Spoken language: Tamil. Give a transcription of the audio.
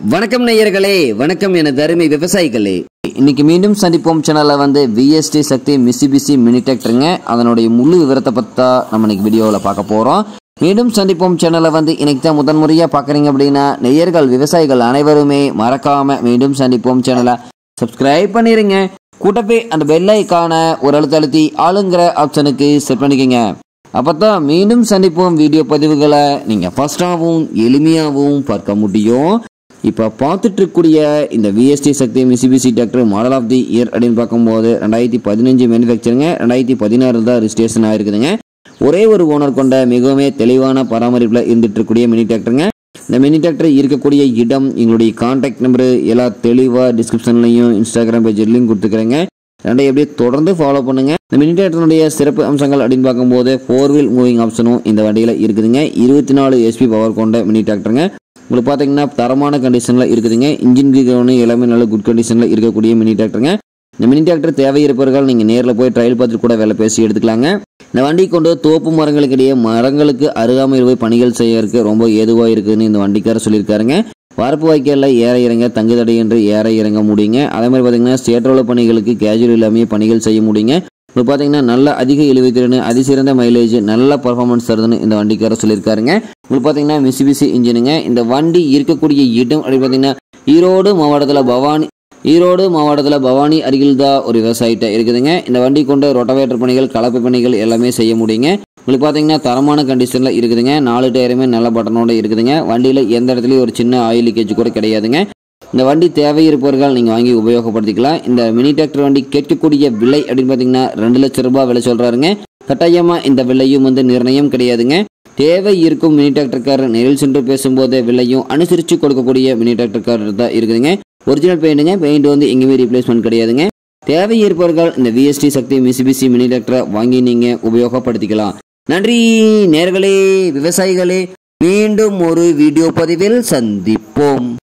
வணக்கம் நேயர்களே வணக்கம் எனது அருமை விவசாயிகளே இன்னைக்கு மீண்டும் சந்திப்போம் சேனல்ல வந்து விஎஸ்டி சக்தி மிசிபிசி மினி டிராக்டருங்க அதனுடைய முழு விவரத்தை பத்தா நம்ம இன்னைக்கு வீடியோவில் பார்க்க போறோம் மீண்டும் சந்திப்போம் சேனலை வந்து இன்னைக்கு தான் முதன்முறையா பார்க்குறீங்க அப்படின்னா நேயர்கள் விவசாயிகள் அனைவருமே மறக்காம மீண்டும் சந்திப்போம் சேனலை சப்ஸ்கிரைப் பண்ணிருங்க கூட்டப்பே அந்த பெல் ஐக்கான ஒரு அழுத்த அழுத்தி ஆளுங்கிற ஆப்ஷனுக்கு செட் பண்ணிக்கோங்க அப்பதான் மீண்டும் சந்திப்போம் வீடியோ பதிவுகளை நீங்க ஃபர்ஸ்டாகவும் எளிமையாகவும் பார்க்க முடியும் இப்போ பார்த்துட்டு இருக்கக்கூடிய இந்த விஎஸ்டி சக்தி மிசிபிசி tractor model of the year அப்படின்னு பார்க்கும்போது ரெண்டாயிரத்தி பதினஞ்சு மேனுஃபேக்சருங்க ரெண்டாயிரத்தி பதினாறு தான் ரிஜிஸ்ட்ரேஷன் ஆயிருக்குதுங்க ஒரே ஒரு ஓனர் கொண்ட மிகவும் தெளிவான பராமரிப்பில் இருந்துட்டு இருக்கக்கூடிய மினி டிராக்டருங்க இந்த மினி டிராக்டர் இருக்கக்கூடிய இடம் எங்களுடைய கான்டாக்ட் நம்பரு எல்லாம் தெளிவாக டிஸ்கிரிப்ஷன்லையும் இன்ஸ்டாகிராம் பேஜ் லிங்க் கொடுத்துக்கிறேங்க ரெண்டையும் அப்படியே தொடர்ந்து ஃபாலோ பண்ணுங்க இந்த மினி டிராக்டருடைய சிறப்பு அம்சங்கள் அப்படின்னு பார்க்கும்போது ஃபோர் வீல் மூவிங் ஆப்ஷனும் இந்த வண்டியில் இருக்குதுங்க இருபத்தி நாலு எஸ்பி பவர் கொண்ட மினி டிராக்டருங்க உங்களுக்கு பார்த்தீங்கன்னா தரமான கண்டிஷனில் இருக்குதுங்க இன்ஜின் கீகவனு எல்லாமே நல்ல குட் கண்டிஷனில் இருக்கக்கூடிய மினி டிராக்டருங்க இந்த மினி டிராக்டர் தேவை இருப்பவர்கள் நீங்கள் நேரில் போய் ட்ரையல் பார்த்துட்டு கூட வேலை பேசி எடுத்துக்கலாங்க இந்த வண்டி கொண்டு தோப்பு மரங்களுக்கு இடையே மரங்களுக்கு அருகாமையில் போய் பணிகள் செய்யறதுக்கு ரொம்ப ஏதுவாக இருக்குதுன்னு இந்த வண்டிக்காரர் சொல்லியிருக்காருங்க வரப்பு வாய்க்காலில் ஏற இறங்க தங்குதடை என்று ஏற இறங்க முடியுங்க அதே மாதிரி பார்த்தீங்கன்னா ஸ்டேட்ரோல பணிகளுக்கு கேஜுவல் இல்லாமல் பணிகள் செய்ய முடியுங்க இப்போ பார்த்தீங்கன்னா நல்ல அதிக இழுவைத்திறன் அதிசிறந்த மைலேஜ் நல்ல பர்ஃபார்மன்ஸ் தருதுன்னு இந்த வண்டிக்காரர் சொல்லியிருக்காருங்க உங்களுக்கு பார்த்தீங்கன்னா மிசிபிசி இன்ஜினுங்க இந்த வண்டி இருக்கக்கூடிய இடம் அப்படின்னு பார்த்தீங்கன்னா ஈரோடு மாவட்டத்தில் பவானி ஈரோடு மாவட்டத்தில் பவானி அருகில் தான் ஒரு விவசாயிட்ட இருக்குதுங்க இந்த வண்டி கொண்டு ரொட்டவேட்டர் பணிகள் கலப்பு பணிகள் எல்லாமே செய்ய முடியுங்க உங்களுக்கு பார்த்தீங்கன்னா தரமான கண்டிஷனில் இருக்குதுங்க நாலு டயருமே நல்ல பட்டனோட இருக்குதுங்க வண்டியில் எந்த இடத்துலையும் ஒரு சின்ன ஆயில் லீக்கேஜ் கூட கிடையாதுங்க இந்த வண்டி தேவை இருப்பவர்கள் நீங்கள் வாங்கி உபயோகப்படுத்திக்கலாம் இந்த மினி டிராக்டர் வண்டி கேட்கக்கூடிய விலை அப்படின்னு பார்த்தீங்கன்னா ரெண்டு லட்சம் ரூபாய் விலை சொல்கிறாருங்க கட்டாயமாக இந்த விலையும் வந்து நிர்ணயம் கிடையாதுங்க தேவை இருக்கும் மினி டிராக்டர்காரர் நேரில் சென்று பேசும்போது விலையும் அனுசரித்து கொடுக்கக்கூடிய மினி டிராக்டர்காரர் தான் இருக்குதுங்க ஒரிஜினல் பெயிண்ட்டுங்க பெயிண்ட் வந்து எங்கேயுமே ரீப்ளேஸ்மெண்ட் கிடையாதுங்க தேவை இருப்பவர்கள் இந்த விஎஸ்டி சக்தி மிசிபிசி மினி டிராக்டரை வாங்கி நீங்கள் உபயோகப்படுத்திக்கலாம் நன்றி நேர்களே விவசாயிகளே மீண்டும் ஒரு வீடியோ பதிவில் சந்திப்போம்